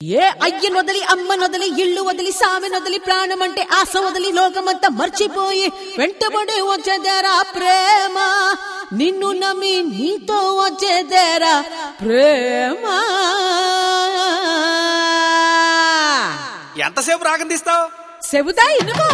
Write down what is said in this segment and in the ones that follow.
ఏ అయ్యను వదిలి అమ్మను వదిలి ఇల్లు వదిలి సామెను వదిలి ప్రాణం అంటే ఆశ వదిలి లోకమంతా మర్చిపోయి వెంటబడి వచ్చేదేరా ప్రేమ నిన్ను నమ్మి నీతో వచ్చేదేరా ప్రేమ ఎంతసేపు రాగం తీస్తావు చెబుతా ఇనుకో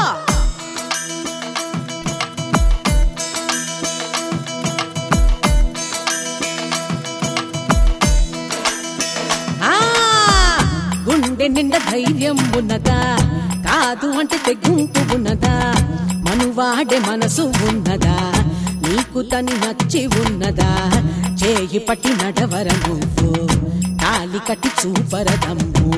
ఆ, గుండె నిండా ధైర్యం ఉన్నదా కాదు అంటే తెగింపు ఉన్నదా మనువాడే మనసు ఉన్నదా నీకు తని నచ్చి ఉన్నదా చేయి పట్టి నడవర నువ్వు తాలి కట్టి చూపరదమ్ము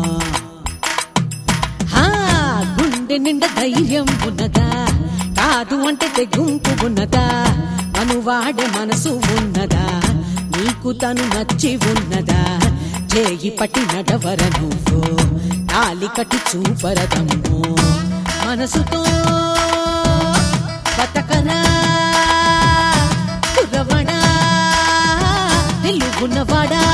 హా, గుండె నిండా ధైర్యం ఉన్నదా కాదు అంటే తెగుంపు ఉన్నదా మనువాడే మనసు ఉన్నదా నీకు తను నచ్చి ఉన్నదా చేయి పట్టి నడవర నువ్వు తాలి కట్టి చూపరదమ్ము మనసుతో బతకరా కుర్రవాడా నిలువున్నవాడా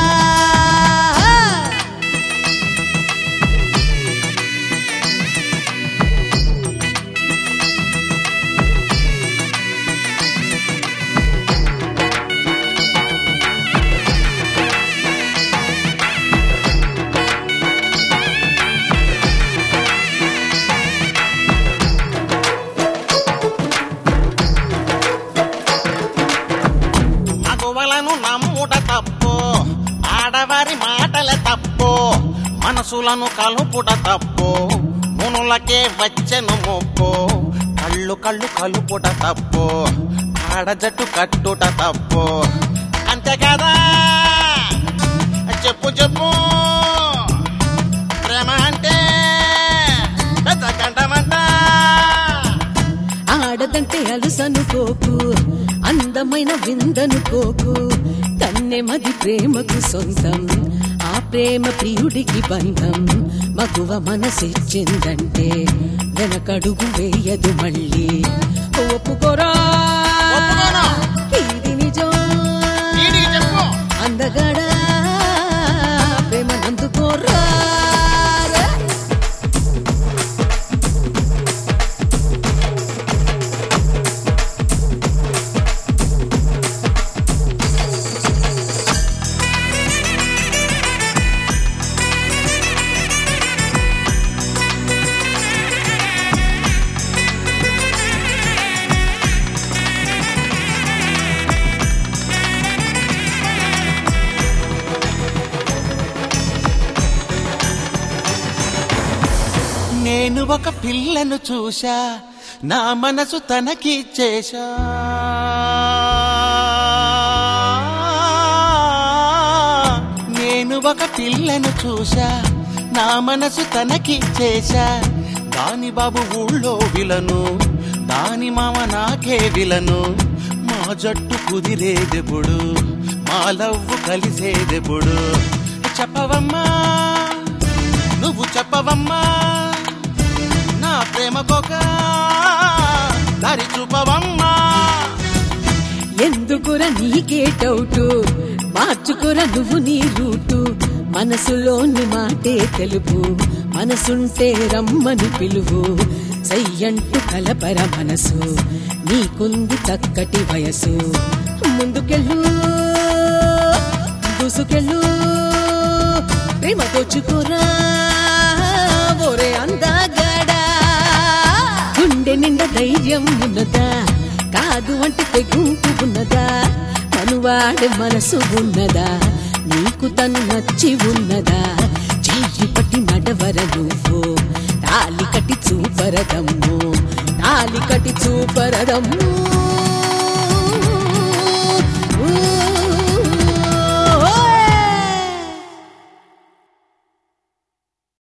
మగువలను నమ్ముట తప్పు ఆడవారి మాటల తప్పు మనసులను కలుపుట తప్పు మునులకే వచ్చెను ముప్పు కళ్ళు కళ్ళు కలుపుట తప్పు ఆడజట్టు కట్టుట తప్పు అంతే కదా చెప్పు చెప్పు ప్రేమ అంటే పెద్ద కంటమంట ఆడదంటే అలుసనుకోకు అందమైన విందనుకోకు కన్నె మది ప్రేమకు సొంతం ఆ ప్రేమ ప్రియుడికి బంధం మగువ మనసిచ్చిందంటే వెనకడుగు వేయదు మళ్ళీ ఒప్పుకోరా ఒప్పుకోను. ఇది నిజం వీడికి చెప్పు అందగాడా ప్రేమ నందుకోరా నేను ఒక పిల్లను చూశా నా మనసు తనకి చేశా నేను ఒక పిల్లను చూశా నా మనసు తనకి చేశా దాని బాబు ఊళ్ళో విలను దాని మామ నాకే విలను మా జట్టు కుదిరేదెప్పుడు మా లవ్వు కలిసేదెప్పుడు చెప్పవమ్మా నువ్వు చెప్పవమ్మా నా ప్రేమకొక దారి చూపవమ్మా ఎందుకురా నీకే డౌటు మార్చుకురా నువ్వు నీ రూటు మనసులోని మాటే తెలుపు మనసుంటే రమ్మని పిలువు సయ్యంటూ కలపర మనసు నీకుంది చక్కటి వయసు ముందుకెళ్ళు దూసుకెళ్ళు ప్రేమ దోచుకోరా ఓరే అందగాడా గుండె నిండా ధైర్యం ఉన్నదా కాదు అంటే తెగుంపు ఉన్నదా మనువాడే మనసు ఉన్నదా నీకు తను నచ్చి ఉన్నదా చెయ్యి పట్టి నడవర నువ్వు తాలి కట్టి చూపరదమ్ము తాలి కట్టి చూపరదమ్ము